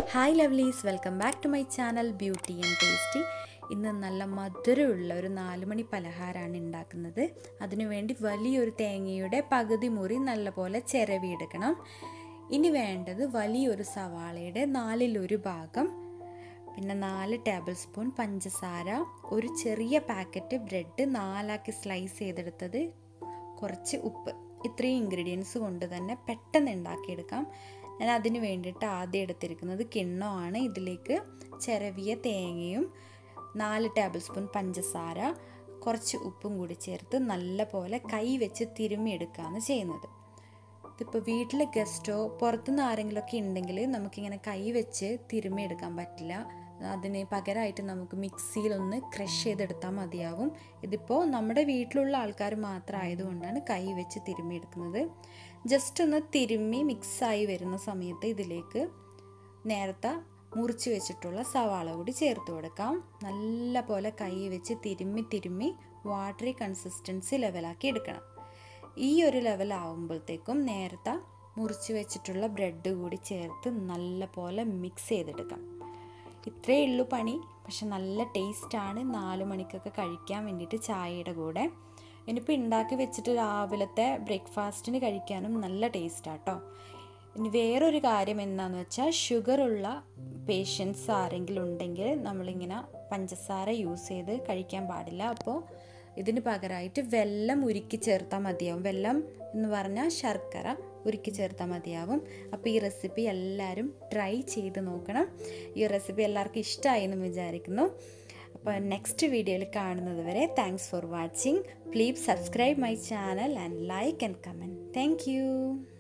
hi lovelies welcome back to my channel beauty and tasty ഇന്ന് നല്ല മധുരമുള്ള ഒരു നാലുമണി പലഹാരമാണ് ഉണ്ടാക്കുന്നത് അതിനുവേണ്ടി വലിയൊരു തേങ്ങയുടെ പകുതി മുറി നല്ലപോലെ ചിരവിയെടുക്കണം ഇനി വേണ്ടത് വലിയൊരു സവാളയുടെ നാലിലൊരു ഭാഗം പിന്നെ നാല് ടേബിൾ സ്പൂൺ പഞ്ചസാര ഒരു ചെറിയ പാക്കറ്റ് ബ്രെഡ് നാലാക്കി സ്ലൈസ് ചെയ്തെടുത്തത് കുറച്ച് ഉപ്പ് ഇത്രയും ഇൻഗ്രീഡിയൻസ് കൊണ്ട് തന്നെ പെട്ടെന്ന് ഉണ്ടാക്കിയെടുക്കാം ഞാൻ അതിന് വേണ്ടിയിട്ട് ആദ്യം എടുത്തിരിക്കുന്നത് കിണ്ണമാണ് ഇതിലേക്ക് ചിരവിയ തേങ്ങയും നാല് ടേബിൾ സ്പൂൺ പഞ്ചസാര കുറച്ച് ഉപ്പും കൂടി ചേർത്ത് നല്ല പോലെ കൈ വെച്ച് തിരുമ്മിയെടുക്കുകയാണ് ചെയ്യുന്നത് ഇതിപ്പോൾ വീട്ടിൽ ഗസ്റ്റോ പുറത്തുനിന്ന് ആരെങ്കിലുമൊക്കെ ഉണ്ടെങ്കിൽ നമുക്കിങ്ങനെ കൈ വെച്ച് തിരുമ്മിയെടുക്കാൻ പറ്റില്ല അതിന് പകരമായിട്ട് നമുക്ക് മിക്സിയിലൊന്ന് ക്രഷ് ചെയ്തെടുത്താൽ മതിയാവും ഇതിപ്പോൾ നമ്മുടെ വീട്ടിലുള്ള ആൾക്കാർ മാത്രം ആയതുകൊണ്ടാണ് കൈ വെച്ച് തിരുമ്മിയെടുക്കുന്നത് ജസ്റ്റ് ഒന്ന് തിരുമ്മി മിക്സായി വരുന്ന സമയത്ത് ഇതിലേക്ക് നേരത്തെ മുറിച്ച് വെച്ചിട്ടുള്ള സവാള കൂടി ചേർത്ത് കൊടുക്കാം നല്ല പോലെ കൈ വെച്ച് തിരുമ്മി തിരുമ്മി വാട്ടറി കൺസിസ്റ്റൻസി ലെവലാക്കി എടുക്കണം ഈ ഒരു ലെവൽ ആവുമ്പോഴത്തേക്കും നേരത്തെ മുറിച്ച് വെച്ചിട്ടുള്ള ബ്രെഡ് കൂടി ചേർത്ത് നല്ല പോലെ മിക്സ് ചെയ്തെടുക്കാം ഇത്രയേ ഉള്ളൂ പണി പക്ഷെ നല്ല ടേസ്റ്റാണ് നാല് മണിക്കൊക്കെ കഴിക്കാൻ വേണ്ടിയിട്ട് ചായയുടെ കൂടെ ഇനിയിപ്പോൾ ഉണ്ടാക്കി വെച്ചിട്ട് രാവിലത്തെ ബ്രേക്ക്ഫാസ്റ്റിന് കഴിക്കാനും നല്ല ടേസ്റ്റാണ് കേട്ടോ ഇനി വേറൊരു കാര്യം എന്താണെന്ന് വെച്ചാൽ ഷുഗറുള്ള പേഷ്യൻസ് ആരെങ്കിലും ഉണ്ടെങ്കിൽ നമ്മളിങ്ങനെ പഞ്ചസാര യൂസ് ചെയ്ത് കഴിക്കാൻ പാടില്ല അപ്പോൾ ഇതിന് പകരമായിട്ട് വെല്ലം ഉരുക്കി ചേർത്താൽ മതിയാവും വെല്ലം എന്ന് പറഞ്ഞാൽ ശർക്കര ഉരുക്കി ചേർത്താൽ മതിയാവും അപ്പോൾ ഈ റെസിപ്പി എല്ലാവരും ട്രൈ ചെയ്ത് നോക്കണം ഈ റെസിപ്പി എല്ലാവർക്കും ഇഷ്ടമായി എന്ന് വിചാരിക്കുന്നു അപ്പോൾ നെക്സ്റ്റ് വീഡിയോയിൽ കാണുന്നത് വരെ thanks for watching please subscribe my channel and like and comment thank